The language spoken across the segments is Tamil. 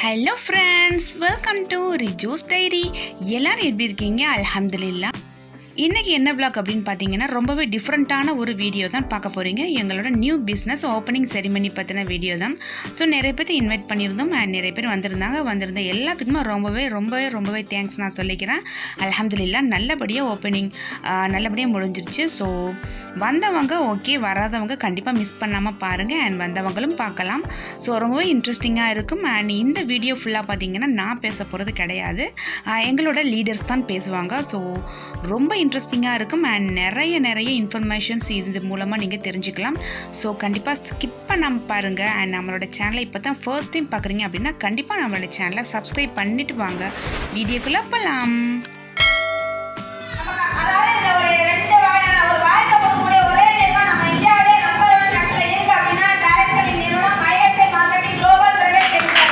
Hello friends welcome to Riju's diary எல்லாரும் எப்படி இருக்கீங்க அல்ஹம்துலில்லா இன்றைக்கி என்ன vlog அப்படின்னு பார்த்தீங்கன்னா ரொம்பவே டிஃப்ரெண்ட்டான ஒரு வீடியோ தான் பார்க்க போகிறீங்க எங்களோட நியூ பிஸ்னஸ் ஓப்பனிங் செரிமனி பற்றின வீடியோ தான் ஸோ நிறைய பேர் இன்வைட் பண்ணியிருந்தோம் and நிறைய பேர் வந்திருந்தாங்க வந்திருந்த எல்லாத்துக்குமே ரொம்பவே ரொம்பவே ரொம்பவே தேங்க்ஸ் நான் சொல்லிக்கிறேன் அல்ஹம்துலில்லா நல்லபடியாக ஓப்பனிங் நல்லபடியாக முடிஞ்சிருச்சு ஸோ வந்தவங்க ஓகே வராதவங்க கண்டிப்பாக மிஸ் பண்ணாமல் பாருங்கள் அண்ட் வந்தவங்களும் பார்க்கலாம் ஸோ ரொம்பவே இன்ட்ரெஸ்டிங்காக இருக்கும் அண்ட் இந்த வீடியோ ஃபுல்லாக பார்த்தீங்கன்னா நான் பேச போகிறது கிடையாது ஆஹ் எங்களோட லீடர்ஸ் தான் பேசுவாங்க ஸோ ரொம்ப இன்ட்ரெஸ்டிங்காக இருக்கும் அண்ட் நிறைய நிறைய இன்ஃபர்மேஷன்ஸ் இது மூலமாக நீங்கள் தெரிஞ்சுக்கலாம் ஸோ கண்டிப்பாக ஸ்கிப் பண்ணாமல் பாருங்கள் அண்ட் நம்மளோட சேனலை இப்போ தான் ஃபர்ஸ்ட் டைம் பார்க்குறீங்க அப்படின்னா கண்டிப்பாக நம்மளோட சேனலை சப்ஸ்கிரைப் பண்ணிட்டு வாங்க வீடியோக்குள்ளே போகலாம் அதாவது இந்த ஒரு ரெண்டு வகையான ஒரு வாய்ப்பை கொடுக்கக்கூடிய ஒரே நிறுவனம் நம்ம இந்தியாவிலே நம்பர் ஒன் இடத்துல இருக்கு அப்படின்னா டைரக்டரின் நிறுவனம் ISI marketing global private limited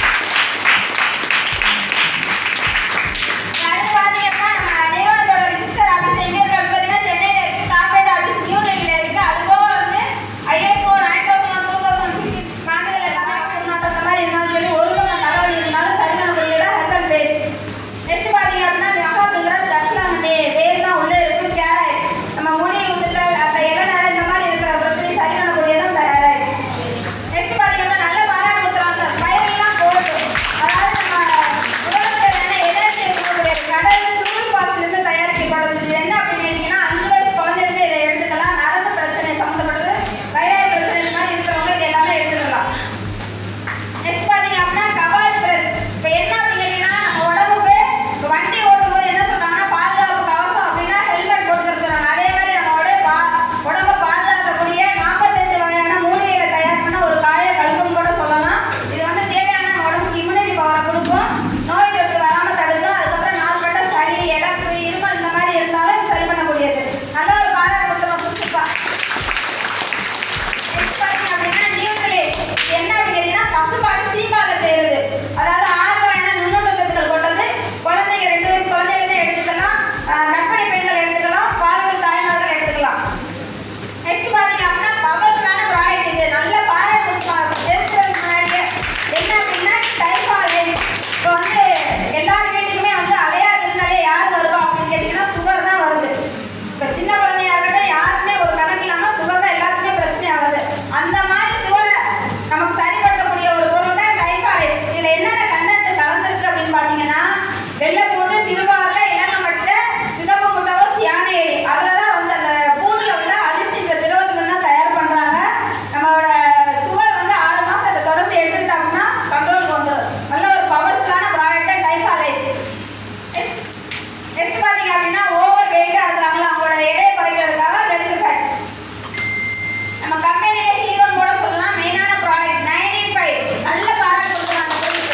அடுத்து பார்த்தீங்கன்னா நம்ம நிறுவனத்தோட ரிஜிஸ்டர் ஆஃபீஸ் எங்கே இருக்கு அப்படின்னு பார்த்தீங்கன்னா சென்னையில் இருக்கு கார்பரேட் ஆஃபீஸ் நியூ டெல்லியில் இருக்கு அது போக வந்து ISO nine thousand two thousand சான்றிதழ் எல்லாமே அந்த மாதிரி இருந்தாலும் சரி ஒரு பக்கம் தலைவலி இருந்தாலும் சரி பண்ணக்கூடியதான் ஹெல்ப் பேஜ் நெக்ஸ்ட் பாத்தீங்க அப்படின்னா மெகாபிங்கிற தஸ்லாமட்டே வேர் தான் உள்ள இருக்கு கேரட் நம்ம முடி உதிர்த்தல் அந்த இளநரை இந்த மாதிரி இருக்கிற பிரச்சனை சரி பண்ணக்கூடியதான் தயாராக நெக்ஸ்ட் பாத்தீங்கன்னா நல்ல பாராட்டு கொடுக்கலாம் சார் பயிரெல்லாம் போடுது அதாவது நம்ம உடலுக்கு தேவையான எனர்ஜி இருக்கக்கூடிய கடல் சூழ் பாசிலிருந்து தயாரிக்கப்படுது இது என்ன அப்படின்னு கேட்டீங்கன்னா அஞ்சு வயசு குழந்தையிலிருந்து இதை எடுத்துக்கலாம் நரம்பு பிரச்சனை சம்மந்தப்பட்டது தைராய்டு பிரச்சனை இந்த மாதிரி இருக்கிறவங்க இது எல்லாமே எடுத்துக்கலாம் நெக்ஸ்ட் பாத்தீங்க அப்படின்னா கவால் பிரஸ் இப்போ என்ன அப்படிங்கன்னா நம்ம உடம்புக்கு இப்ப வண்டி ஓட்டும்போது என்ன சொல்றாங்கன்னா பாதுகாப்பு கவசம் அப்படின்னா ஹெல்மெட் போட்டுக்கிறது சொல்றாங்க அதே மாதிரி நம்மளோட பா உடம்ப பாதுகாக்கக்கூடிய நாற்பத்தஞ்சு வகையான மூலிகைகளை தயார் பண்ண ஒரு காய கல்புன்னு கூட சொல்லலாம் இது வந்து தேவையான நம்ம உடம்புக்கு இம்யூனிட்டி பவரை கொடுக்கும் நோய் தொற்று வராம தடுக்கும் அதுக்கப்புறம் நாள்பட்ட சளி இழப்பு இருமல் இந்த மாதிரி இருந்தாலும் இது சரி பண்ணக்கூடியது நல்ல ஒரு பாராட்டு கொடுத்துருவோம் சுற்றுப்பா நெக்ஸ்ட் பாத்தீங்க அப்படின்னா நியூட்ரலேட் என்ன அப்படிங்கன்னா பசுபாடு சீம்பால செய்யறது அதாவது ஆறு வகையான நுண்ணுணர்ச்சத்துக்கள் கொண்டது குழந்தைங்க ரெண்டு வயசு குழந்தைங்க எடுத்துக்கலாம் ஆஹ் கர்ப்பிணி பெண்கள் எடுத்துக்கலாம் பால்வழி தாய்மார்கள் எடுத்துக்கலாம் நெக்ஸ்ட் பாத்தீங்க அப்படின்னா பவர்ஃபுல்லான ப்ராடக்ட் இது நல்ல பாராட்டு பேசுறதுக்கு முன்னாடியே என்ன அப்படின்னா டைஃபாய்டு இப்போ வந்து எல்லார் வீட்டுக்குமே வந்து அலையா இருந்தாலே யார் வருவா அப்படின்னு கேட்டீங்கன்னா சுகர் தான் வருது இப்போ சின்ன குழந்தையா இருக்கட்டும் யாருமே ஒரு கணக்கு இல்லாமல் சுகர் தான் எல்லாத்துக்குமே பிரச்சனை ஆகுது அந்த மாதிரி சுகரை நமக்கு சரிப்படுத்தக்கூடிய ஒரு பொருள் தான் டைஃபாய்டு இதில் என்னென்ன கண்டென்ட் கலந்துருக்கு அப்படின்னு பார்த்தீங்கன்னா வெள்ளைப்பூண்டு திருவாரூர் இளநமட்டை சிகப்பு முட்டகோஸ் யானை எலி அதில் தான் வந்து அந்த பூண்டில் உள்ள அரிசின்ற திரவத்துல தான் தயார் பண்ணுறாங்க நம்மளோட சுகர் வந்து ஆறு மாதம் இதை தொடர்ந்து எடுத்துக்கிட்டோம்னா கண்ட்ரோலுக்கு வந்துடும் நல்ல ஒரு பவர்ஃபுல்லான ப்ராடக்ட் டைஃபாய்டு நெக்ஸ்ட் பாத்தீங்க அப்படின்னா ஓவர் வெயிட்டா இருக்காங்களா அவங்களோட எடையை குறைக்கிறதுக்காக வெளுக்கு ஃபேட் நம்ம கம்பெனில ஹீரோன் கூட சொல்லலாம் மெயினான ப்ராடக்ட் நைன்டி ஃபைவ் நல்ல பாராட்டு கொடுக்குறாங்க பொருளுக்கு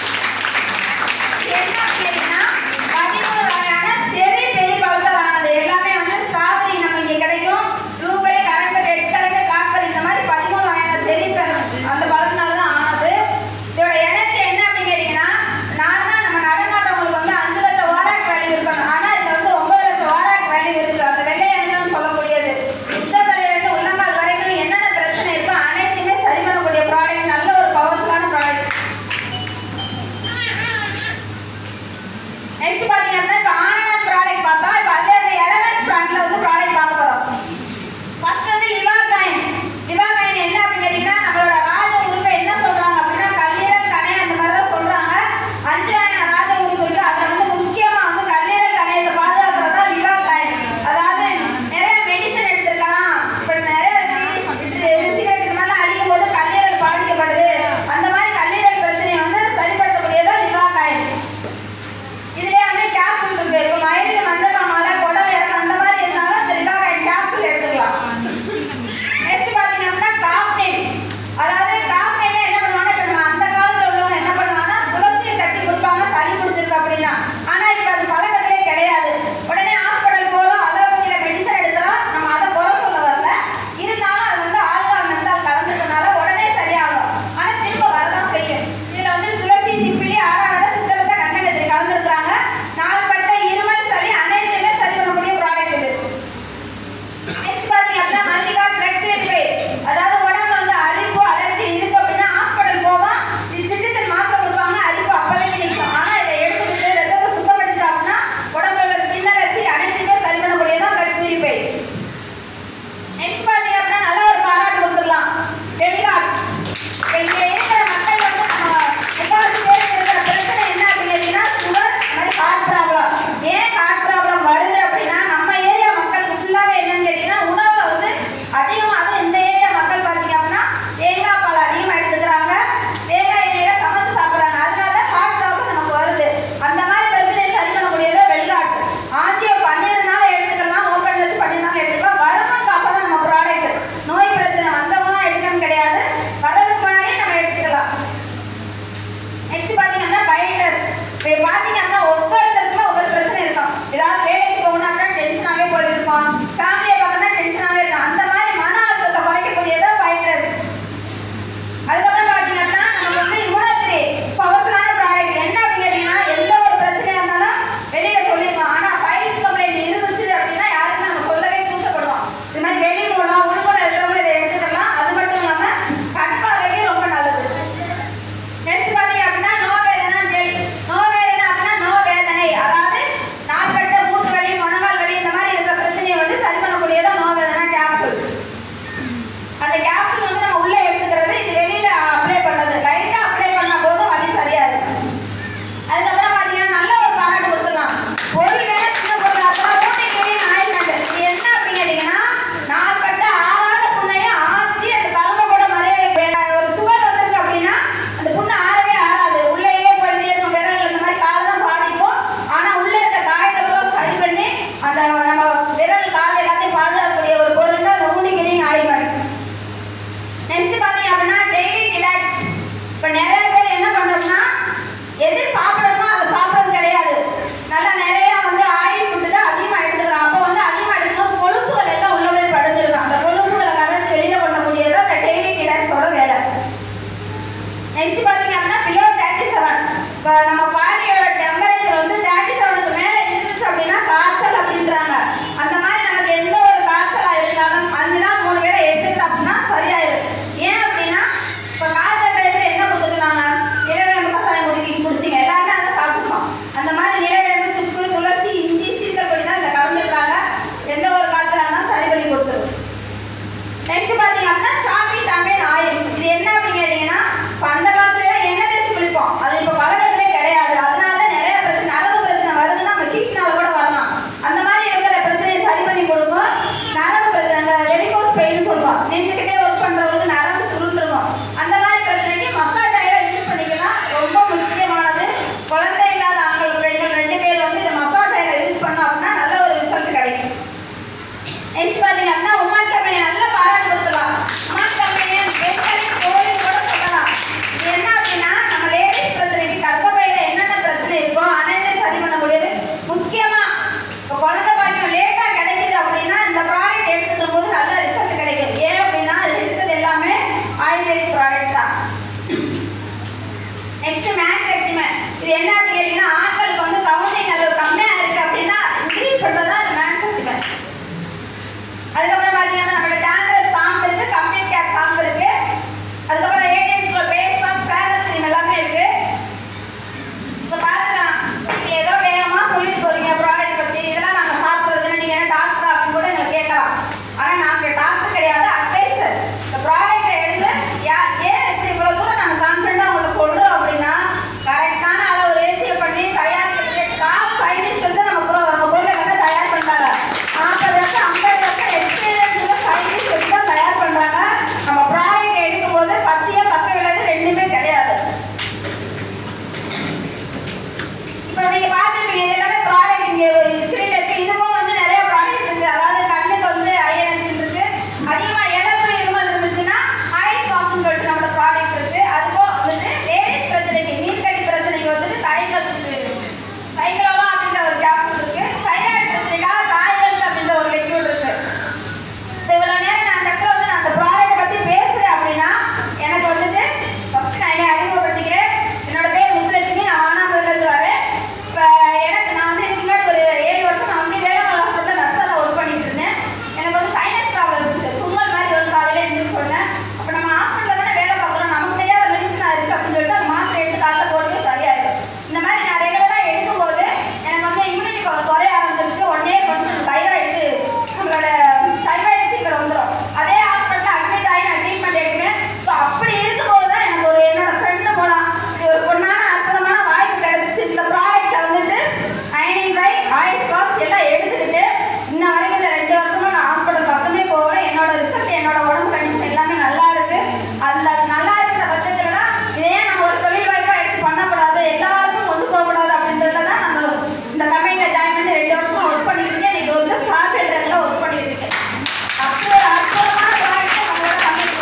என்ன அப்படின்னா பதிமூணு வகையான செரி பெரி பழத்தால் ஆனது எல்லாமே வந்து ஸ்ட்ராபெரி நம்ம இங்கே கிடைக்கும் blueberry currant red currant blackberry இந்த மாதிரி பதிமூணு வகையான செரி அந்த பழத்தினால தான் ஆனது இதோட எனர்ஜி என்ன அப்படின்னு கேட்டிங்கன்னா நார்மலாக நம்ம நடமாட்டவங்களுக்கு வந்து அஞ்சு லட்சம் வாராக் வேல்யூ இருக்கணும் ஆனால் இதில் வந்து ஒன்பது லட்சம் வாராக் வேல்யூ இருக்குது அந்த வெள்ளை எண்ணெய்னு சொல்லக்கூடியது உச்சத்தலையிலிருந்து உள்ளங்கால் வரைக்கும் என்னென்ன பிரச்சனை இருக்கோ அனைத்துமே சரி பண்ணக்கூடிய ப்ராடக்ட் நல்ல ஒரு பவர்ஃபுல்லான ப்ராடக்ட் நெக்ஸ்ட் பாத்தீங்க அப்படின்னா இப்போ ஆனந்த் ப்ராடக்ட் பார்த்தோம் இப்போ அதே அந்த எலமெண்ட் பிராண்ட்ல வந்து ப்ராடக்ட் பார்க்க போறோம் ஃபர்ஸ்ட் வந்து லிவாகைன் லிவாகைன் என்ன அப்படின்னு கேட்டீங்கன்னா நம்மளோட ராஜ உறுப்பை என்ன சொல்றாங்க அப்படின்னா கல்லீரல் கணை அந்த மாதிரி தான் சொல்றாங்க அஞ்சு வகையான ராஜ உறுப்பு இருக்கு அதுல வந்து முக்கியமா வந்து கல்லீரல் கணையத்தை பாதுகாக்கிறது தான் லிவாகைன் அதாவது நிறைய மெடிசன் எடுத்திருக்கலாம் இப்போ நிறைய சிகரெட் இந்த மாதிரிலாம் அடிக்கும் போது கல்லீரல் பாதிக்கப்படுது அந்த மாதிரி கல்லீரல் பிரச்சனையை வந்து சரிப்படுத்தக்கூடியதான் லிவாகைன் இதுலயே வந்து கேப்சூல் நம்ம பாடியோட டெம்பரேச்சர் வந்து தேர்ட்டி செவனுக்கு மேலே இருந்துச்சு அப்படின்னா காய்ச்சல் அப்படின்றாங்க அந்த மாதிரி நமக்கு எந்த ஒரு காய்ச்சலாக இருந்தாலும் அஞ்சு நாள் மூணு வேளை எடுத்துக்கிட்டோம் அப்படின்னா சரியாயிடும் ஏன் அப்படின்னா இப்போ காய்ச்சல் டயத்தில் என்ன கொடுத்துருக்காங்க நிலவேம்பு கசாயம் குடிக்க குடிச்சிங்க எல்லாருமே அதை சாப்பிட்டுருக்கோம் அந்த மாதிரி நிலவேம்பு துப்பு துளசி இஞ்சி சீத்தப்பொடி தான் இதில் கலந்துருக்காங்க எந்த ஒரு காய்ச்சலாக இருந்தாலும் சரி பண்ணி கொடுத்துரும் நெக்ஸ்ட் பாத்தீங்க அப்படின்னா சாப்பி சாம்பியன் ஆயில் இது என்ன அப்படின்னு கேட்டீங்கன்னா இப்போ அந்த காலத்துல எண்ணெய் தேய்ச்சி குளிப்போம் அது இப்போ பழக்கத்திலே கிடையாது அதனால தான் நிறைய பிரச்சனை நரம்பு பிரச்சனை வருதுன்னா நம்ம கிட்னால கூட வரலாம் அந்த மாதிரி இருக்கிற பிரச்சனையை சரி பண்ணி கொடுக்கும் நரம்பு பிரச்சனை அந்த வெரிகோஸ் பெயின் சொல்லுவோம் நின்றுக்கிட்டே ஒர்க் பண்றவங்களுக்கு நரம்பு சுருண்டுருக்கும் அந்த மாதிரி பிரச்சனைக்கு மசாஜ் ஆயில யூஸ் பண்ணிக்கலாம் ரொம்ப முக்கியமானது குழந்தை இல்லாத ஆண்கள் பெண்கள் ரெண்டு பேர் வந்து இந்த மசாஜ் ஆயில யூஸ் பண்ணோம் அப்படின்னா நல்ல ஒரு ரிசல்ட் கிடைக்கும் நெக்ஸ்ட் பாத்தீங்க அப்படின்னா உமான் கம்பெனி நல்ல பாராட்டு கொடுத்துலாம் உமான் கம்பெனி பெண்களின் கோயில் கூட சொல்லலாம் இது என்ன அப்படின்னா நம்ம லேடிஸ் பிரச்சனைக்கு கர்ப்பப்பையில என்னென்ன பிரச்சனை இருக்கோ அனைத்தையும் சரி பண்ணக்கூடியது முக்கியமா இப்போ குழந்தை பாக்கியம் லேட்டா கிடைக்குது அப்படின்னா இந்த ப்ராடக்ட் எடுத்துக்கும் போது நல்ல ரிசல்ட் கிடைக்கும் ஏன் அப்படின்னா அது இருக்கிறது எல்லாமே ஆயுர்வேதிக் ப்ராடக்ட் தான் நெக்ஸ்ட் மேக்ஸ் எக்ஸிமெண்ட் இது என்ன அப்படின்னு கேட்டீங்கன்னா ஆண்களுக்கு வந்து கவுண்டிங் அளவு கம்மியாக இருக்கு அப்படின்னா இன்க்ரீஸ் பண்ணுறது தான் இந்த மேக்ஸ் எக்ஸிமெண்ட் அதுக்கப்புறம் பார்த்தீங்கன்னா நம்மளோட டேங்கர் சாம்பு இருக்கு கம்ப்ளீட் கேர் சாம்பு இருக்கு அதுக்கப்புறம் ஏடிஎம்ஸ்ல பேஸ் வாஷ் பேரஸ் கிரீம் எல்லாமே இருக்கு இப்போ பார்த்துக்கலாம் நீங்க ஏதோ வேகமா சொல்லிட்டு போறீங்க ப்ராடக்ட் பத்தி இதெல்லாம் நாங்கள் சாப்பிட்றதுன்னு நீங்க என்ன டாக்டர் அப்படின்னு கூட எங்களை கேட்கலாம் ஆனால் நாங்கள் டாக்டர் கிடையாது அட்வைசர் இந்த ப்ராடக்ட்டை எடுத்து யார் ஏன் இப்படி இவ்வளோ தூரம் நாங்கள் கான்ஃபிடண்டாக உங்களுக்கு சொல்கிறோம் அப்படின்னா கரெக்டான அளவு ரேசியோ பண்ணி தயாரிக்கிறது டாப் சைடிஷ் வந்து நம்ம பொருள் நம்ம பொருளை வந்து தயார் பண்ணுறாங்க நாற்பது வருஷம் ஐம்பது வருஷம் எக்ஸ்பீரியன்ஸ் சைடிஷ் வச்சு தான் தயார் பண்ணுறாங்க நம்ம ப்ராடக்ட் எடுக்கும் போது பத்தியா பக்க விலகு ரெண்டுமே கிடையாது இப்போ நீங்க பார்த்துருப்பீங்க இது எல்லாமே ப்ராடக்ட் இங்க ஸ்கிரீன்ல இருக்கு இதுவும் வந்து நிறைய ப்ராடக்ட் இருக்கு அதாவது கண்ணுக்கு வந்து ஐ எனர்ஜி இருக்கு அதிகமா இழப்பு இருமல் இருந்துச்சுன்னா ஐஸ் வாஷும் சொல்லிட்டு நம்மளோட ப்ராடக்ட் இருக்கு அதுவும் வந்துட்டு லேடிஸ் பிரச்சனைக்கு நீர்க்கடி பிரச்சனைக்கு வந்துட்டு தைக்கல் சைக்கிளோவா அப்படின்ற ஒரு கேப்சூல் இருக்கு தைராய்டு பிரச்சனைக்காக தாய்கல்ஸ் அப்படின்ற ஒரு லிக்யூட் இருக்கு இப்போ இவ்வளோ நேரம் நான் அந்த இடத்துல வந்து நான் அந்த ப்ராடக்ட்டை பற்றி பேசுகிறேன் அப்படின்னா எனக்கு வந்துட்டு ஃபஸ்ட்டு நான் என்னை அறிமுகப்படுத்திக்கிறேன் என்னோட பேர் முத்துலட்சுமி நான் வானாபுரத்துலேருந்து வரேன் இப்போ எனக்கு நான் வந்து இதுக்கு முன்னாடி ஒரு ஏழு வருஷம் நான் வந்து வேளாண் ஹாஸ்பிட்டலில் நர்ஸாக தான் ஒர்க் பண்ணிட்டு இருந்தேன் எனக்கு வந்து சைனஸ் ப்ராப்ளம் இருந்துச்சு தும்மல் மாதிரி ஒரு காலையில் இருந்துன்னு சொன்னேன் அப்போ நம்ம ஹாஸ்பிட்டலில் தானே வேலை பார்க்குறோம் நமக்கு தெரியாத மெடிசனாக இருக்குது அப்படின்னு சொல்லிட்டு அந்த மாத்திரை எடுத்து காலைல போடவே சரியாயிடும் இந்த மாதிரி நான் ரெகுலராக எடுக்கும்போது எனக்கு வந்து இம்யூனிட்டி பவர் குறைய ஆரம்பிச்சிருச்சு ஒன் இயர் வந்து தைராய்டு நம்மளோட தைராய்டு ஃபீவர் வந்துடும் அதே ஹாஸ்பிட்டலில் அட்மிட் ஆகி நான் ட்ரீட்மெண்ட் எடுக்கிறேன் ஸோ அப்படி இருக்கும்போது தான் எனக்கு ஒரு என்னோட ஃப்ரெண்டு மூலம் இது ஒரு பொண்ணான அற்புதமான வாய்ப்பு கிடைச்சிச்சு இந்த ப்ராடக்ட்டை வந்துட்டு அயனிங் பை ஆயிஸ் வாஷ் எல்லாம் எடுத்துக்கிட்டு இன்ன வரைக்கும் இந்த ரெண்டு வருஷமும் நான் ஹாஸ்பிட்டல் பக்கமே போகல என்னோட ரிசல்ட் என்னோட உடம்பு கண்டிஷன் எல்லாமே நல்லா இருக்கு அந்த அது நல்லா இருக்கிற பட்சத்தில் தான் இதே நம்ம ஒரு தொழில் வாய்ப்பாக எடுத்து பண்ணக்கூடாது எல்லாருக்கும் கொண்டு போகக்கூடாது அப்படின்றதுல தான் நம்ம இந்த கம்பெனியில் ஜாயின் பண்ணி ரெண்டு வருஷமா ஒர்க் பண்ணிட்டு இருக்கேன் இது வந்து ஸ்டார் ஃபீல்டரில் ஒர்க் பண்ணிட்டு இருக்கேன் அப்போ ஒரு அற்புதமான ப்ராடக்ட் நம்மளோட கம்பெனி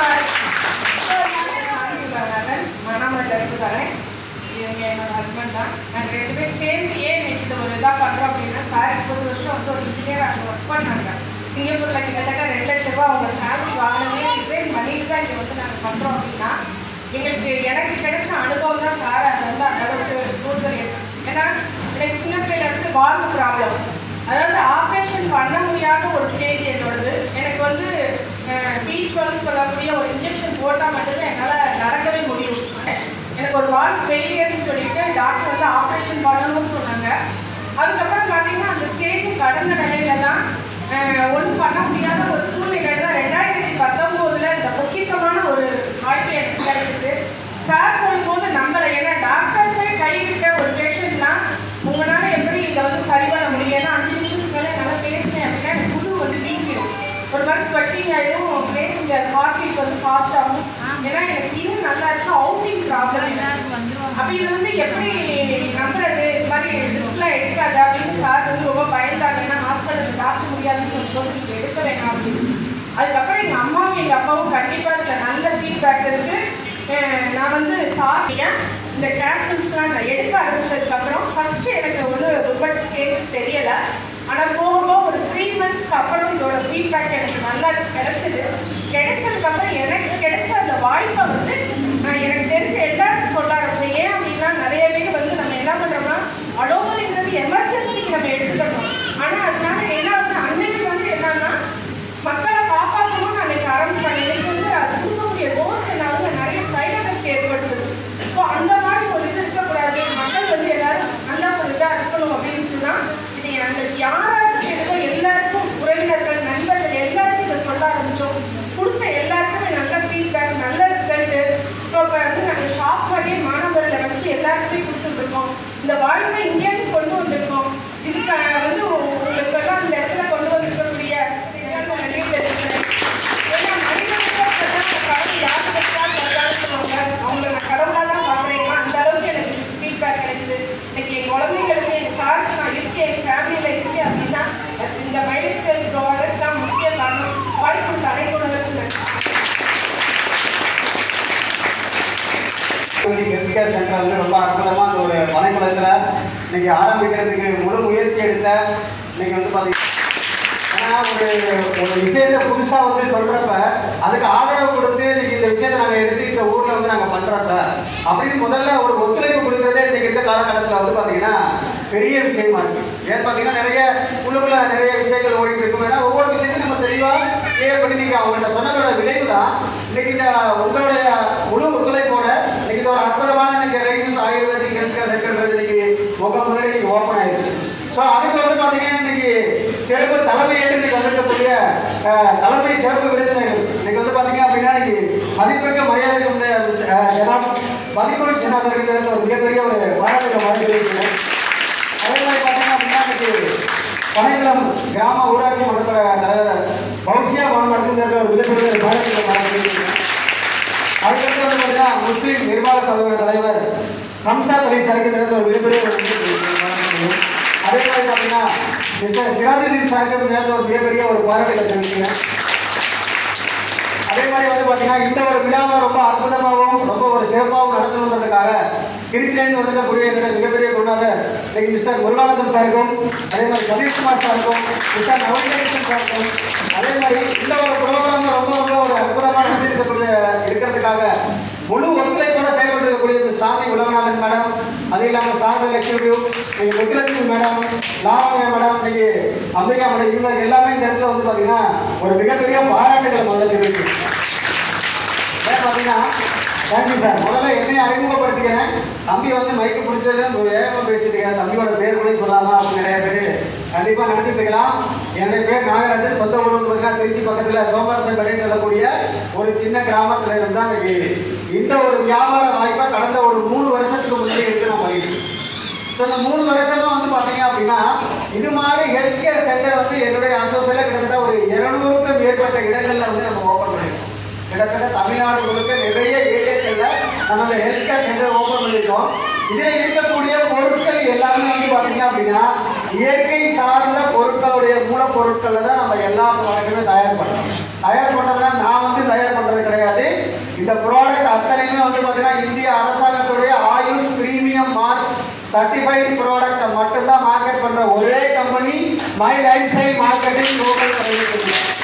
ப்ராடக்ட் மணமல்ல இருக்குதானே இவங்க என்னோட ஹஸ்பண்ட் தான் நாங்கள் ரெண்டு பேரும் சேர்ந்து ஏன் இன்னைக்கு இது ஒரு இதாக பண்ணுறோம் அப்படின்னா சார் முப்பது வருஷம் வந்து ஒரு இன்ஜினியர் அங்கே ஒர்க் பண்ணாங்க சிங்கப்பூரில் கிட்டத்தட்ட ரெண்டு லட்ச ரூபா அவங்க சேலரி வாங்கினே ரிசைன் பண்ணிட்டு தான் இங்கே வந்து நாங்கள் பண்ணுறோம் அப்படின்னா எங்களுக்கு எனக்கு கிடைச்ச அனுபவம் தான் சார் அது வந்து அந்த அளவுக்கு கூடுதல் ஏற்படுச்சு ஏன்னா எனக்கு சின்ன பிள்ளையில இருந்து வாழ்வு ப்ராப்ளம் அதாவது ஆப்ரேஷன் பண்ண முடியாத ஒரு ஸ்டேஜ் என்னோடது எனக்கு வந்து பீச் ஒர்க்னு சொல்லக்கூடிய ஒரு இன்ஜெக்ஷன் போட்டால் மட்டும்தான் என்னால் நடக்கவே முடியும் எனக்கு ஒரு வால் ஃபெயிலியர்னு சொல்லிட்டு டாக்டர் வந்து ஆப்ரேஷன் பண்ணணும்னு சொன்னாங்க அதுக்கப்புறம் பார்த்தீங்கன்னா அந்த ஸ்டேஜ் கடந்த நிலையில தான் ஒன்றும் பண்ண முடியாத ஒரு சூழ்நிலை தான் ரெண்டாயிரத்தி பத்தொம்போதில் இந்த பொக்கிஷமான ஒரு வாய்ப்பு எனக்கு கிடைச்சிச்சு சார் சொல்லும்போது நம்மளை ஏன்னா டாக்டர்ஸே கைவிட்ட ஒரு பேஷண்ட்னா உங்களால் எப்படி இதை வந்து சரி பண்ண முடியும் ஏன்னா அஞ்சு நிமிஷத்துக்கு மேலே நல்லா பேசினேன் அப்படின்னா எனக்கு முதுகு வந்து வீங்கிடும் ஒரு மாதிரி ஸ்வெட்டிங் ஆயிடும் பேச முடியாது ஹார்ட் பீட் வந்து ஃபாஸ்ட் ஆகும் ஏன்னா எனக்கு இன்னும் நல்லா இருக்கு அவுட்டிங் ப்ராப்ளம் அப்போ இது வந்து எப்படி நம்புறது இது மாதிரி ரிஸ்க்லாம் எடுக்காது அப்படின்னு சார் வந்து ரொம்ப பயந்தாங்க ஏன்னா ஹாஸ்பிட்டல் டாக்டர் முடியாதுன்னு சொல்லிட்டு நீங்கள் எடுக்க வேணாம் அப்படின்னு அதுக்கப்புறம் எங்கள் அம்மாவும் எங்கள் அப்பாவும் கண்டிப்பாக இதில் நல்ல ஃபீட்பேக் இருக்கு அஹ் நான் வந்து சாப்பிட்டேன் இந்த கேப்சூல்ஸ்லாம் நான் எடுக்க ஆரம்பிச்சதுக்கப்புறம் ஃபஸ்ட்டு எனக்கு ஒன்றும் ரொம்ப சேஞ்சஸ் தெரியலை ஆனால் போக போக ஒரு த்ரீ மந்த்ஸ்க்கு அப்புறம் இதோட ஃபீட்பேக் எனக்கு நல்லா கிடைச்சது கிடைச்சதுக்கப்புறம் எனக்கு கிடைச்ச அந்த வாய்ப்பை வந்து நான் எனக்கு தெரிஞ்ச எல்லாருக்கும் சொல்ல ஆரம்பிச்சேன் ஏன் அப்படின்னா நிறைய பேர் வந்து வாய்ப்பை இங்கேருந்து கொண்டு வந்திருக்கோம் இதுக்கு வந்து உங்களுக்கு எல்லாம் அந்த இடத்துல கொண்டு வந்திருக்கக்கூடிய நான் நன்றியை தெரிவிக்கிறேன். ஏன்னா மனிதனுக்கு அப்பதான் கடவுள் யார் பெற்றா கருதான்னு சொல்லுவாங்க. அவங்கள நான் கடவுளா தான் பார்க்குறேன் அந்த அளவுக்கு எனக்கு ஃபீட்பேக் கிடைக்குது இன்னைக்கு என் குழந்தைங்களுக்கு என் சாருக்கு நான் இருக்கேன் என் ஃபேமிலியில் இருக்கேன் அப்படின்னா அது இந்த மைல் ஸ்டைல் ப்ராடக்ட் தான் முக்கிய காரணம் வாய்ப்பு தலைமுறைகளுக்கு நன்றி வந்து ஹெல்த் கேர் சென்டர் வந்து ரொம்ப அற்புதமாக அந்த ஒரு பனைக்குளத்தில் இன்னைக்கு ஆரம்பிக்கிறதுக்கு முழு முயற்சி எடுத்த இன்னைக்கு வந்து பார்த்தீங்கன்னா ஏன்னா ஒரு ஒரு விஷயத்தை புதுசாக வந்து சொல்கிறப்ப அதுக்கு ஆதரவு கொடுத்து இன்னைக்கு இந்த விஷயத்தை நாங்கள் எடுத்து இந்த ஊரில் வந்து நாங்கள் பண்ணுறோம் சார் அப்படின்னு முதல்ல ஒரு ஒத்துழைப்பு கொடுக்குறதே இன்னைக்கு இருக்க காலகட்டத்தில் வந்து பார்த்தீங்கன்னா பெரிய விஷயமா இருக்கு ஏன்னு பார்த்தீங்கன்னா நிறைய உள்ளுக்குள்ள நிறைய விஷயங்கள் ஓடிட்டு இருக்கும் ஏன்னா ஒவ்வொரு விஷயத்தையும் நம்ம தெளிவாக கிளியர் பண்ணி நீங்கள் அவங்கள்ட்ட சொன்னதோட விளைவு தான் இன்னைக்கு இந்த உங்களுடைய முழு ஒத்துழைப்போட இன்னைக்கு இது ஒரு அற்புதமான இன்னைக்கு Rishu's ayurvedic health care center இன்னைக்கு உங்க முன்னாடி இன்னைக்கு ஓப்பன் ஆயிருக்கு ஸோ அதுக்கு வந்து பார்த்தீங்கன்னா இன்னைக்கு சிறப்பு தலைமை ஏற்று இன்னைக்கு வந்திருக்கக்கூடிய அஹ், தலைமை சிறப்பு விருந்தினர்கள் இன்னைக்கு வந்து பார்த்தீங்க அப்படின்னா இன்னைக்கு மதிப்பிற்க மரியாதை உள்ள அஹ், ஜனாப் மதிக்குள் சின்னாசருக்கு ஒரு மிகப்பெரிய ஒரு பாராட்டுகள் வழங்கியிருக்கிறேன் அதே மாதிரி பார்த்தீங்க அப்படின்னா இன்னைக்கு பனைக்குளம் கிராம ஊராட்சி மன்றத்தோட தலைவர் பௌசியா மனமடத்திலிருந்து ஒரு மிகப்பெரிய ஒரு பாராட்டுகள் வழங்கியிருக்கிறேன் அதுக்கடுத்து வந்து பார்த்தீங்கன்னா முஸ்லீம் நிர்வாக சபையோட தலைவர் ஹம்சா அலி சரக்கு ஒரு மிகப்பெரிய ஒரு பாராட்டுகள். அதே மாதிரி பார்த்தீங்கன்னா மிஸ்டர் சிராஜுதீன் சரக்கு ஒரு மிகப்பெரிய ஒரு பாராட்டுகள் தெரிவிக்கிறேன் அதே மாதிரி வந்து பார்த்தீங்கன்னா இந்த ஒரு விழாவை ரொம்ப அற்புதமாகவும் ரொம்ப ஒரு சிறப்பாகவும் நடத்தணுன்றதுக்காக திருச்சியிலேருந்து வந்திருக்கக்கூடிய என்னுடைய மிகப்பெரிய குருநாதர் இன்னைக்கு மிஸ்டர் முருகானந்தம் சாருக்கும் அதே மாதிரி சதீஷ்குமார் சாருக்கும் மிஸ்டர் நவநீதன் சாருக்கும் அதே மாதிரி இந்த ஒரு ப்ரோக்ராம் ரொம்ப ரொம்ப ஒரு அற்புதமாக நடந்திருக்கக்கூடிய இருக்கிறதுக்காக முழு ஒத்துழைப்போட செயல்பட்டு இருக்கக்கூடிய மிஸ் சாமி உலகநாதன் மேடம் அது இல்லாமல் ஸ்டார் எக்ஸிக்யூட்டிவ் இன்னைக்கு முத்துலட்சுமி மேடம் லாவண்யா மேடம் இன்னைக்கு அம்பிகா மேடம் இவங்க எல்லாமே இந்த இடத்துல வந்து பார்த்தீங்கன்னா ஒரு மிகப்பெரிய பாராட்டுகளை முதல்ல இருக்கு ஏன் பார்த்தீங்கன்னா தேங்க்யூ சார் முதல்ல என்னையும் அறிமுகப்படுத்திக்கிறேன் தம்பி வந்து மைக்கு பிடிச்சது வேகமாக பேசிட்டு இருக்கேன் தம்பியோட பேர் கூட சொல்லாமா அப்படின்னு நிறைய பேர் கண்டிப்பாக நினச்சிட்டு இருக்கலாம் என்னுடைய பேர் நாகராஜன் சொந்த ஊர் வந்து பார்த்தீங்கன்னா திருச்சி பக்கத்தில் சோமரசம்பேட்டைன்னு சொல்லக்கூடிய ஒரு சின்ன கிராமத்தில் இருந்து தான் இன்னைக்கு இந்த ஒரு வியாபார வாய்ப்பை கடந்த ஒரு மூணு வருஷத்துக்கு முன்னாடி எடுத்து நான் பண்ணிட்டு ஸோ இந்த மூணு வருஷமா வந்து பார்த்தீங்க அப்படின்னா இது மாதிரி ஹெல்த் கேர் சென்டர் வந்து என்னுடைய அசோசியேட்டில் கிட்டத்தட்ட ஒரு இருநூறுக்கும் மேற்பட்ட இடங்களில் வந்து நம்ம ஓப்பன் பண்ணியிருக்கோம் கிட்டத்தட்ட தமிழ்நாடு முழுக்க நிறைய ஏரியாக்களில் நம்ம இந்த ஹெல்த் கேர் சென்டர் ஓப்பன் பண்ணியிருக்கோம் இதில் இருக்கக்கூடிய பொருட்கள் எல்லாமே வந்து பார்த்தீங்க அப்படின்னா இயற்கை சார்ந்த பொருட்களுடைய மூலப்பொருட்களில் தான் நம்ம எல்லா ப்ராடக்ட்டுமே தயார் பண்ணுறோம் தயார் பண்ணுறதுனா நான் வந்து தயார் பண்ணுறது கிடையாது இந்த ப்ராடக்ட் அத்தனையுமே வந்து பார்த்தீங்கன்னா இந்திய அரசாங்கத்துடைய ஆயுஷ் பிரீமியம் மார்க் சர்டிஃபைடு ப்ராடக்ட்டை மட்டும்தான் மார்க்கெட் பண்ணுற ஒரே company my lifestyle marketing global private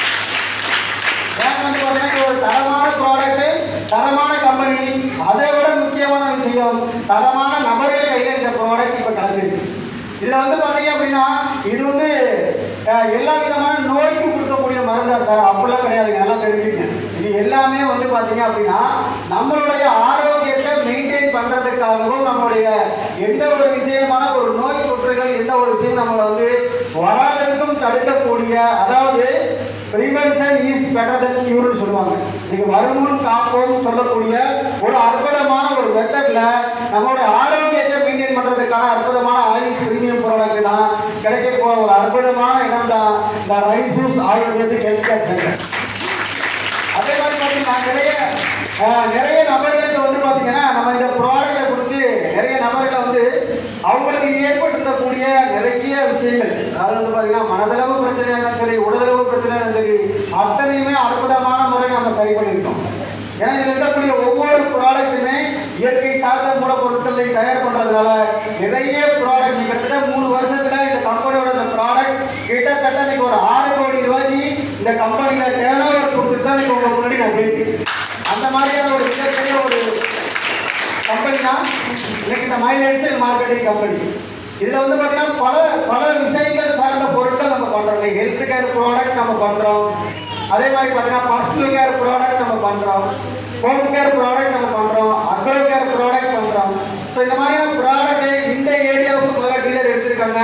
ஏன் வந்து பார்த்தீங்கன்னா இது ஒரு தரமான ப்ராடக்ட்டு தரமான கம்பெனி அதை விட முக்கியமான விஷயம் தரமான நபர்கள் கையில் இந்த ப்ராடக்ட் இப்போ கிடச்சிருக்கு இதில் வந்து பார்த்தீங்க அப்படின்னா இது வந்து அஹ், எல்லா விதமான நோய்க்கு கொடுக்கக்கூடிய மருந்தா சார் அப்படிலாம் கிடையாதுங்க நல்லா தெரிஞ்சுக்கங்க இது எல்லாமே வந்து பார்த்தீங்க அப்படின்னா நம்மளுடைய ஆரோக்கியத்தை மெயின்டைன் பண்ணுறதுக்காகவும் நம்மளுடைய எந்த ஒரு விஷயமான ஒரு நோய் தொற்றுகள் எந்த ஒரு விஷயம் நம்மளை வந்து வராததுக்கும் தடுக்கக்கூடிய அதாவது ப்ரிவென்ஷன் இஸ் பெட்டர் தென் கியூர்னு சொல்லுவாங்க நீங்க வருமுன் காப்போம் சொல்லக்கூடிய ஒரு அற்புதமான ஒரு மெத்தட்ல நம்மளோட ஆரோக்கியத்தை மெயின்டைன் பண்றதுக்கான அற்புதமான ஆயுஷ் பிரீமியம் ப்ராடக்ட் தான் கிடைக்க போற ஒரு அற்புதமான இடம் தான் இந்த Rishu's ayurvedic health care center அதே மாதிரி பார்த்தீங்கன்னா நிறைய அஹ், நிறைய நபர்களுக்கு வந்து பார்த்தீங்கன்னா நம்ம இந்த ப்ராடக்ட்டை கொடுத்து நிறைய நபர்களை வந்து அவங்களுக்கு ஏற்பட்டிருக்கக்கூடிய நிறைய விஷயங்கள் அதாவது வந்து பார்த்தீங்கன்னா மனதளவு பிரச்சனை இருந்தாலும் சரி உடலளவு பிரச்சனை இருந்தாலும் சரி அத்தனையுமே அற்புதமான முறையில் நம்ம சரி பண்ணியிருக்கோம் ஏன்னா இதில் இருக்கக்கூடிய ஒவ்வொரு ப்ராடக்ட்டுமே இயற்கை சார்ந்த மூலப்பொருட்களை தயார் பண்ணுறதுனால நிறைய ப்ராடக்ட் கிட்டத்தட்ட மூணு வருஷத்தில் இந்த கம்பெனியோட இந்த ப்ராடக்ட் கிட்டத்தட்ட இன்னைக்கு ஒரு ஆறு கோடி ரூபாய்க்கு இந்த கம்பெனியில் டேர்ன் ஓவர் கொடுத்துட்டு தான் இன்னைக்கு உங்க முன்னாடி நான் பேசி அந்த மாதிரியான ஒரு மிகப்பெரிய ஒரு கம்பெனி தான் இன்னைக்கு இந்த மை லைஃப் மார்க்கெட்டிங் கம்பெனி இதில் வந்து பார்த்தீங்கன்னா பல பல விஷயங்கள் சார்ந்த பொருட்கள் நம்ம பண்ணுறோம் ஹெல்த் கேர் ப்ராடக்ட் நம்ம பண்ணுறோம் அதே மாதிரி பார்த்தீங்கன்னா பர்சனல் கேர் ப்ராடக்ட் நம்ம பண்ணுறோம் ஹோம் கேர் ப்ராடக்ட் நம்ம பண்ணுறோம் அக்ரோ கேர் ப்ராடக்ட் பண்ணுறோம் ஸோ இந்த மாதிரியான ப்ராடக்ட் இந்த ஏரியாவுக்கு முதல்ல டீலர் எடுத்திருக்காங்க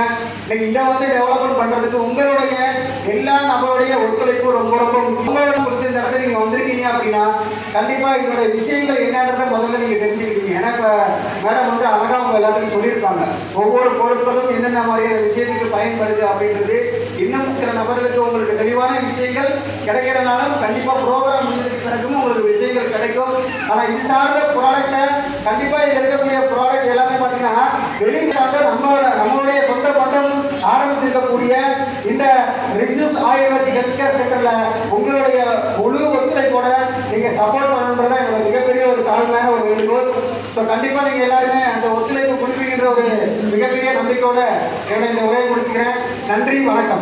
இன்னைக்கு இதை வந்து டெவலப்மெண்ட் பண்ணுறதுக்கு உங்களுடைய எல்லா நபருடைய ஒத்துழைப்பு ரொம்ப ரொம்ப உங்களோட கொடுத்து இந்த இடத்துல நீங்கள் வந்திருக்கீங்க அப்படின்னா கண்டிப்பாக இதனுடைய விஷயங்கள் என்னன்றதை முதல்ல நீங்கள் தெரிஞ்சுக்கிட்டீங்க ஏன்னா இப்போ மேடம் வந்து அழகாக அவங்க எல்லாத்துக்கும் சொல்லியிருப்பாங்க ஒவ்வொரு பொருட்களும் என்னென்ன மாதிரியான விஷயத்துக்கு பயன்படுது அப்படின்றது இன்னும் சில நபர்களுக்கு உங்களுக்கு தெளிவான விஷயங்கள் கிடைக்கிறனாலும் கண்டிப்பாக ப்ரோக்ராம் முடிஞ்சதுக்கு பிறகும் உங்களுக்கு விஷயங்கள் கிடைக்கும் ஆனால் இது சார்ந்த ப்ராடக்ட்டை கண்டிப்பாக இதில் இருக்கக்கூடிய ப்ராடக்ட் எல்லாமே பார்த்தீங்கன்னா வெளியே சார்ந்த நம்மளோட நம்மளுடைய சொந்த பந்தம் ஆரம்பிச்சிருக்கக்கூடிய இந்த ரிசூஸ் ஆயுர்வேதிக் ஹெல்த் கேர் சென்டரில் உங்களுடைய முழு ஒத்துழைப்போட நீங்கள் சப்போர்ட் பண்ணணுன்றதான் என்னோட மிகப்பெரிய ஒரு தாழ்மையான ஒரு வேண்டுகோள் ஸோ கண்டிப்பாக நீங்கள் எல்லாருமே அந்த ஒத்துழைப்பு கொடுப்பீங்கன்ற ஒரு மிகப்பெரிய நம்பிக்கையோட என்னோட இந்த உரையை முடிச்சுக்கிறேன் நன்றி வணக்கம்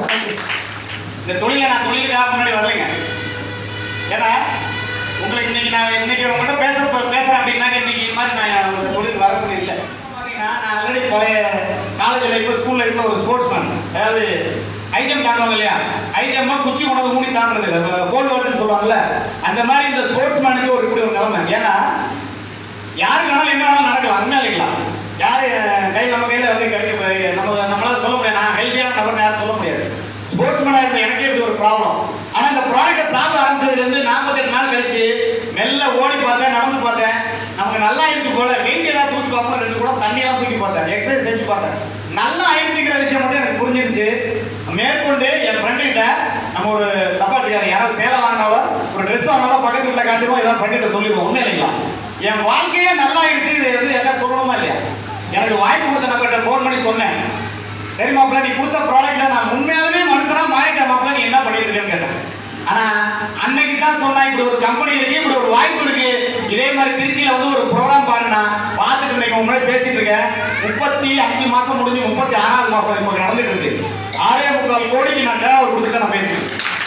இந்த தொழிலை நான் தொழிலுக்காக முன்னாடி வரலைங்க ஏன்னா உங்களுக்கு இன்னைக்கு நான் இன்னைக்கு உங்கள்கிட்ட பேச பேசுகிறேன் அப்படின்னா இன்னைக்கு இது மாதிரி நான் இந்த தொழிலுக்கு வரக்கூடிய இல்லை பார்த்தீங்கன்னா நான் ஆல்ரெடி பழைய காலேஜ் லைஃப் ஸ்கூல் லைஃப்பில் ஒரு ஸ்போர்ட்ஸ் மேன் அதாவது ஐஜம் தாண்டுவாங்க இல்லையா ஐஜம்மா குச்சி கொண்டாந்து மூடி தாண்டுறது போல் வாட்டுன்னு சொல்லுவாங்கல்ல அந்த மாதிரி இந்த ஸ்போர்ட்ஸ் மேனுக்கு ஒரு இப்படி ஒரு நிலைமை ஏன்னா யாருக்கு வேணாலும் என்ன வேணாலும் நடக்கலாம் உண்மையா இல்லைங்களா யாரு கை நம்ம கையில் வந்து கிடைக்க நம்ம நம்மளால சொல்ல முடியாது நான் ஹெல்த்தியான நபர் யாரும் சொல்ல முடியாது ஸ்போர்ட்ஸ் மேனாக இருந்த எனக்கே இது ஒரு ப்ராப்ளம் ஆனால் இந்த ப்ராடக்ட்டை சாப்பிட ஆரம்பிச்சதுலேருந்து நாற்பத்தெட்டு நாள் கழிச்சு மெல்ல ஓடி பார்த்தேன் நடந்து பார்த்தேன் நமக்கு நல்லா இருக்கு போல வெயிட் ஏதாவது தூக்கி பார்ப்போம் ரெண்டு கூட தண்ணியெல்லாம் தூக்கி பார்த்தேன் எக்ஸசைஸ் செஞ்சு பார்த்தேன் நல்லா ஆயிடுச்சுங்கிற விஷயம் மட்டும் எனக்கு புரிஞ்சிருச்சு மேற்கொண்டு என் ஃப்ரெண்டு கிட்ட நம்ம ஒரு தப்பா தெரியாது யாராவது சேலை வாங்கினாலோ ஒரு ட்ரெஸ் வாங்கினாலோ பக்கத்து வீட்டில் காட்டுவோம் ஏதாவது பண்ணிட்டு சொல்லிடுவோம் உண்மை இல்லைங்களா என் வாழ்க்கையே நல்லா ஆயிடுச்சு இது வந்து என்ன சொல்லணுமா இல்லையா எனக்கு வாய்ப்பு கொடுத்த நபர்கிட்ட ஃபோன் பண்ணி சொன்னேன் சரி மாப்பிள்ள நீ கொடுத்த ப்ராடக்ட்ல நான் உண்மையாலுமே மனுஷனா மாறிட்டேன் மாப்பிள்ள நீ என்ன பண்ணிட்டு இருக்கேன்னு கேட்டேன் ஆனா அன்னைக்கு தான் சொன்னா இப்படி ஒரு கம்பெனி இருக்கு இப்படி ஒரு வாய்ப்பு இருக்கு இதே மாதிரி திருச்சியில வந்து ஒரு ப்ரோக்ராம் பாருண்ணா பார்த்துட்டு இன்னைக்கு உங்க முன்னாடி பேசிட்டு இருக்கேன் முப்பத்தி அஞ்சு மாசம் முடிஞ்சு முப்பத்தி ஆறாவது மாசம் இப்போ நடந்துட்டு இருக்கு ஆறே முக்கால் கோடிக்கு நான் டேவர் கொடுத்துட்டு நான் பேசுறேன்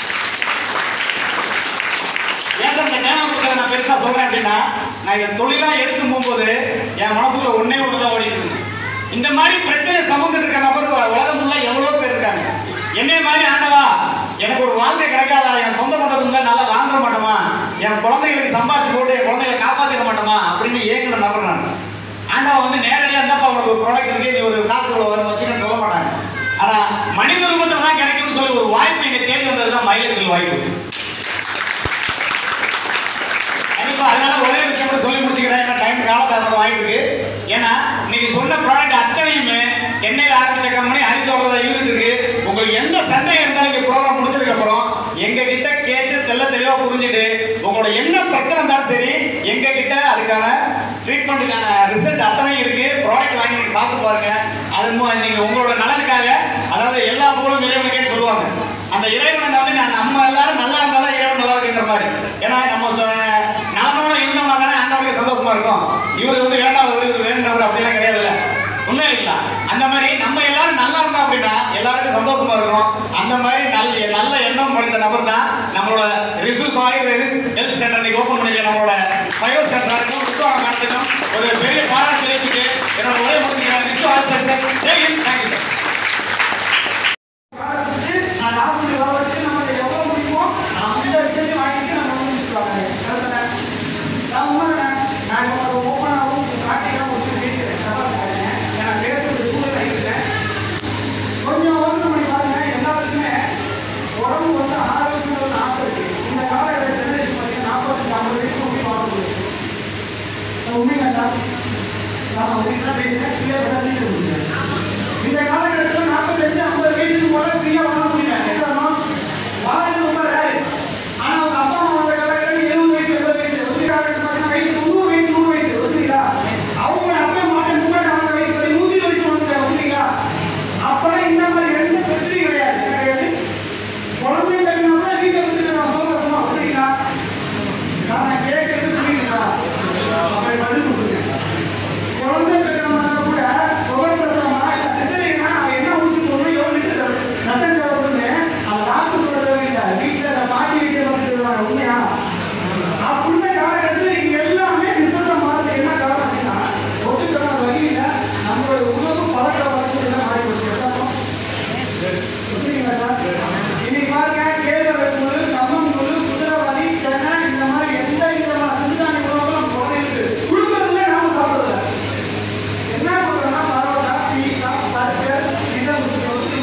ஏன் சார் இந்த ஞாபகம் கொடுக்கறத நான் பெருசா சொல்றேன் அப்படின்னா நான் இந்த தொழிலா எடுத்து போகும்போது என் மனசுக்குள்ள ஒண்ணே ஒன்று தான் ஓடிட்டு இருந்துச்சு இந்த மாதிரி பிரச்சனையை சமந்துட்டு இருக்க நபர் உலகம் ஃபுல்லா எவ்வளவு பேர் இருக்காங்க என்னைய மாதிரி ஆண்டவா எனக்கு ஒரு வாழ்க்கை கிடைக்காதா என் சொந்த பந்தம் இருந்தா நல்லா வாழ்ந்துட மாட்டோமா என் குழந்தைகளுக்கு சம்பாதிச்சு போட்டு என் குழந்தைகளை காப்பாத்திட மாட்டோமா அப்படின்னு ஏங்கின நபர் நான் ஆண்டவா வந்து நேரடியாக இருந்தாப்பா உனக்கு ஒரு ப்ராடக்ட் இருக்கு நீ ஒரு காசு இவ்வளவு வரும் வச்சுக்கன்னு சொல்ல மாட்டாங்க ஆனா மனித ரூபத்துல தான் கிடைக்கும்னு சொல்லி ஒரு வாய்ப்பு இங்க தேடி வந்தது தான் மயிலத்தில் வாய்ப்பு கண்டிப்பா அதனால ஒரே விஷயம் கூட சொல்லி முடிச்சுக்கிறேன் ஏன்னா டைம் காலத்தாரம் வாங்கிட்டு ஏன்னா நீங்க சொன்ன ப்ராடக்ட் அத்தனையுமே சென்னையில் ஆரம்பிச்ச கம்பெனி ஹரிதோரத யூனிட் இருக்கு உங்களுக்கு எந்த சந்தேகம் இருந்தாலும் இங்க ப்ரோக்ராம் முடிச்சதுக்கு அப்புறம் எங்க கிட்ட கேட்டு தெள்ள தெளிவா புரிஞ்சுட்டு உங்களோட என்ன பிரச்சனை இருந்தாலும் சரி எங்க கிட்ட அதுக்கான ட்ரீட்மெண்ட்டுக்கான ரிசல்ட் அத்தனையும் இருக்கு ப்ராடக்ட் வாங்கி நீங்க சாப்பிட்டு பாருங்க அது மூ- நீங்க உங்களோட நலனுக்காக அதாவது எல்லா புகழும் இறைவனுக்கே சொல்லுவாங்க அந்த இறைவனை வந்து நான் நம்ம எல்லாரும் நல்லா இருந்தா தான் இறைவன் நல்லா இருக்குங்கிற மாதிரி ஏன்னா நம்ம சொ- நலமோட இருந்தோம்னா தானே ஆண்டவனுக்கு சந்தோஷமா இருக்கும் இவர் வந்து வேண்டாம் இவர் வேண்டவர் அப்படிலாம் கிடையாதுல்ல உண்மை இல்லைங்களா அந்த மாதிரி நம்ம எல்லாரும் நல்லா இருந்தோம் அப்படின்னா எல்லாருக்கும் சந்தோஷமா இருக்கும் அந்த மாதிரி நல்ல நல்ல எண்ணம் படைத்த நபர் தான் நம்மளோட ரிசூஸ் ஆயுர்வேதிக் ஹெல்த் சென்டர் இன்னைக்கு ஓப்பன் பண்ணிருக்க நம்மளோட பயோ சென்டருக்கும் ருத்துவாங்க மேடத்துக்கும் ஒரு பெரிய பாராட்டு தெரிவிச்சுட்டு என்னோட உரையை முடிச்சுக்கிறேன் ரிசு ஆயுர்வேதிக் ஜெய் தேங்க்யூ நான் ஹாஸ்பிட்டல் வர வச்சு நமக்கு எவ்வளோ முடியுமோ அந்த விஷயத்தையும் வாங்கிட்டு நம்ம வந்து நிறுத்துவாங்க நான் உண்மை நான் உங்களுக்கு ஓப்பனாகவும் ப்ராக்டிக்கலாக முடிச்சு பேசுகிறேன் தப்பாக இருக்காதுங்க ஏன்னா பேசுறது சூழல் இருக்கிறேன் கொஞ்சம் யோசனை பண்ணி பாருங்க எல்லாத்துக்குமே உடம்பு வந்து ஆரோக்கியம் ஒரு ஆசை இருக்கு இந்த காலகட்ட ஜெனரேஷன் பார்த்தீங்கன்னா நாற்பத்தி ஐம்பது வயசு முடியும் வாழ முடியும் உண்மைங்க சார் நான் உங்ககிட்ட பேசுகிறேன் கிளியர் பண்ண சீக்கிரம் முடியும் இந்த காலகட்டத்தில் நாற்பத்தஞ்சு ஐம்பது வயசுக்கு போல ஃப்ரீயா வாழ முடியல காரணம் வாழ்க்கை ரொம்ப ரேர் ஆனா அவங்க அப்பா அம்மா வந்த காலகட்டம் எழுபது வயசு எண்பது வயசு ஒரு காலகட்டம் பார்த்தீங்கன்னா வயசு தொண்ணூறு வயசு நூறு வயசு ஒத்துக்கிறீங்களா அவங்க அப்பா மாட்ட முன்னாடி நாற்பது வயசு வரை நூத்தி வயசு வந்துட்டாங்க ஒத்துக்கிறீங்களா அப்பெல்லாம் இந்த மாதிரி எந்த ஃபெசிலிட்டி கிடையாது என்ன கிடையாது குழந்தை தகுந்த வீட்டில் இருந்து நான் சொல்ல சொன்னா ஒத்துக்கிறீங்களா நான் கேட்கறது புரியுதுங்களா அப்படி பதில் கொடுத்துருக்கேன் குழந்தை பெற்றவங்க கூட புகழ் பிரசவமா இல்ல சிசரியனா என்ன ஊசி போடணும் எவ்வளவு லிட்டர் ரத்தம் தேவைப்படுது அந்த டாக்டர் சொல்றது இல்ல வீட்டுல அந்த பாட்டி வீட்டுல வந்து சொல்லுவாங்க உண்மையா அப்படின்ற காலகட்டத்தில் இங்க எல்லாமே பிசினஸ் மாறதுக்கு என்ன காரணம் அப்படின்னா ஒட்டுக்கான வகையில நம்மளோட உணவு பழக்க வழக்கம் எல்லாம் மாறி போச்சு எல்லாரும் புரியுதுங்களா சார்? இன்னைக்கு பாருங்க கேழ்வரகு கம்மங்கூழ் குதிரைவாதி தென்னை இந்த மாதிரி எந்த விதமான சிறுதானிய உணவுகளும் நம்ம குழந்தைகளுக்கு கொடுக்கறதுல நாம சாப்பிடல என்ன கொடுக்குறோம்னா பரோட்டா பீஸா பர்கர் இதை கொடுக்குறோம்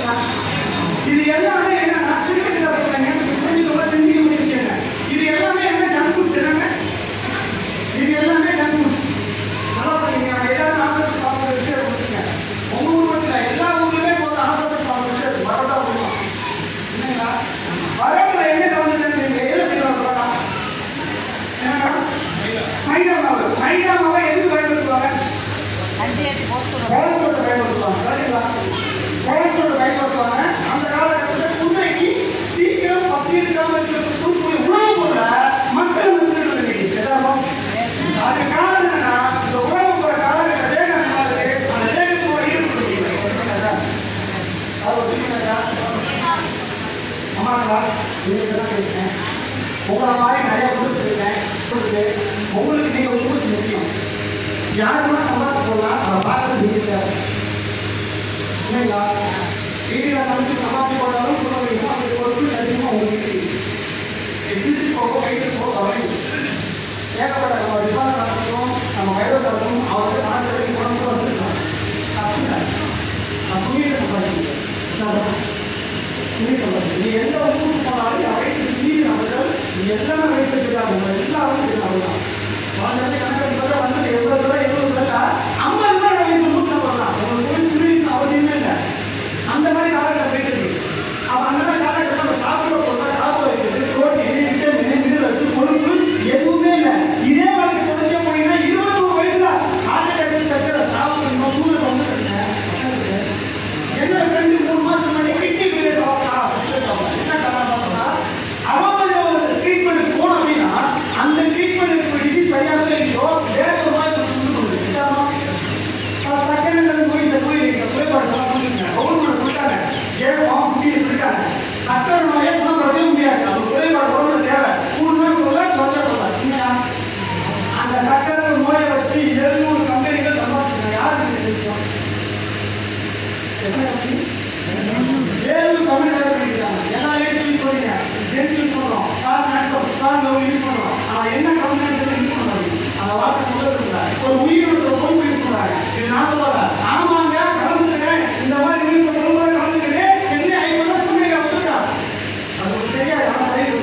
உங்களை மாதிரி நிறைய கொடுத்துருக்கேன் கொடுத்து உங்களுக்கு நீங்கள் உங்களுக்கு முக்கியம் யாருமே சம்பாதிச்சு போடலாம் அதை பார்க்கறது நீங்கள் தேவை இல்லைங்களா வீட்டில் சமைச்சு சமாளிச்சு போட்டாலும் சொல்லுவீங்க அந்த பொறுப்பு கண்டிப்பாக உங்கள் வீட்டுக்கு எதிர்த்து போக வயிற்று போக கவலை ஏகப்பட்ட நம்ம விசாரணை நடத்தணும் நம்ம வைரஸ் ஆகணும் அவங்க நாட்டு உடம்பு வந்துருக்காங்க அப்படின்னா நான் புரியுது சம்பாதிக்கிறேன் புரியுது சம்பாதிக்கிறேன் நீ எந்த ஊருக்கு போனாலும் என் வயசுக்கு மீறி நபர்கள் நீ எல்லாமே வயசு இருக்கிறாங்க எல்லாரும் இருக்கிறாங்க தான் வாழ்ந்து கணக்கு வந்து எவ்வளோ தூரம் எவ்வளோ தூரம் ஐம்பது ரூபாய் வயசு நூற்றி பண்ணலாம் உங்களுக்கு சொல்லி புரியுது அவசியமே இல்லை அந்த மாதிரி காலகட்டம் போயிட்டு இருக்கு அப்போ அந்த மாதிரி காலகட்டத்தில் நம்ம சாப்பிட பொருள் சாப்பிட வைக்கிறது புரோட்டீன் விட்டமின் மினரல்ஸ் கொழுப்பு எதுவுமே இல்லை இதே வாழ்க்கை தொடர்ச்சியா போனீங்கன்னா இருபத்தோரு வயசுல ஹார்ட் அட்டாக் சக்கரை சாப்பிட்டு இன்னும் சூழல் வந்துருக்குங்க பசங்களுக்கு என்ன ரெண்டு மூணு மாசம் முன்னாடி கிட்னி ஃபெயிலியர் சாப்பிட்டா என்ன காரணம் பார்த்தா அவங்க ஒரு ட்ரீட்மெண்ட் போனோம் அப்படின்னா அந்த ட்ரீட்மெண்ட் டிசீஸ் சரியாகவே இல்லையோ வேற ஒரு மாதிரி கொண்டு வந்து விசாரணை சக்கரை போய் போய் குறைபாடுலாம் கொடுத்துருங்க கவர்மெண்ட் கொடுத்தாங்க கேட்போம் குட்டிட்டு இருக்காங்க சக்கரை நோயை குணப்படுத்தவே முடியாது அது குறைபாடு உடம்புல தேவை கூடுனா சொல்ல சொல்ல சொல்ல உண்மையா அந்த சக்கரை நோயை வச்சு எழுநூறு கம்பெனிகள் சம்பாதிச்சாங்க யாருக்கு இந்த விஷயம் எத்தனை கம்பெனி ஏழு கம்பெனி பண்ணிருக்காங்க எல்லா லேடிஸும் யூஸ் பண்ணுங்க ஜென்ஸ் யூஸ் பண்றோம் கார் மேக்ஸம் கார் லவ் யூஸ் பண்றோம் ஆனா என்ன கம்பெனி யூஸ் பண்றாங்க அந்த வார்த்தை சொல்லுங்க ஒரு உயிர் ஒரு பொறுப்பு யூஸ் பண்றாங்க இது நான் சொல்லல ஆமாங்க கலந்துக்கிறேன் இந்த மாதிரி உயிர் பொறுப்பு கலந்துக்கிறேன் சென்னை ஐநூறு கம்பெனி வந்துருக்கா அது ஒரு தெரியாது ஆனா ரைட்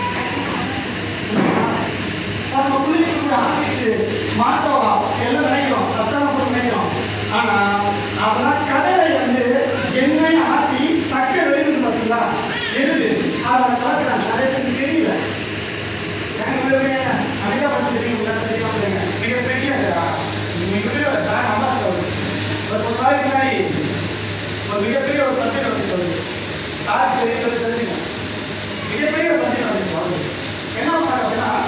நம்ம பிள்ளைக்கு கூட ஆஃபீஸ் மாத்தவா எல்லாம் நினைக்கிறோம் கஷ்டமா போட்டு நினைக்கிறோம் ஆனா அதெல்லாம் கடையில வந்து எண்ணெய் ஆட்டி சக்கரை வெளியுது பார்த்தீங்களா எழுது அதை கலக்குறாங்க நிறைய பேருக்கு தெரியல ஏன் இவ்வளவு ஏன்? அமெரிக்கா பத்தி தெரியும் உங்களுக்கு தெரியாம இல்லைங்க. மிகப்பெரிய மிகப்பெரிய ஒரு brand ambassador. ஒரு ஒரு நாளைக்கு முன்னாடி ஒரு மிகப்பெரிய ஒரு சத்தியம் நடந்துச்சு அவருக்கு. யாருக்கு தெரியும் தெரிஞ்சுங்க மிகப்பெரிய ஒரு சத்தியம் நடந்துச்சு அவருக்கு. என்ன பண்ணாங்க அப்படின்னா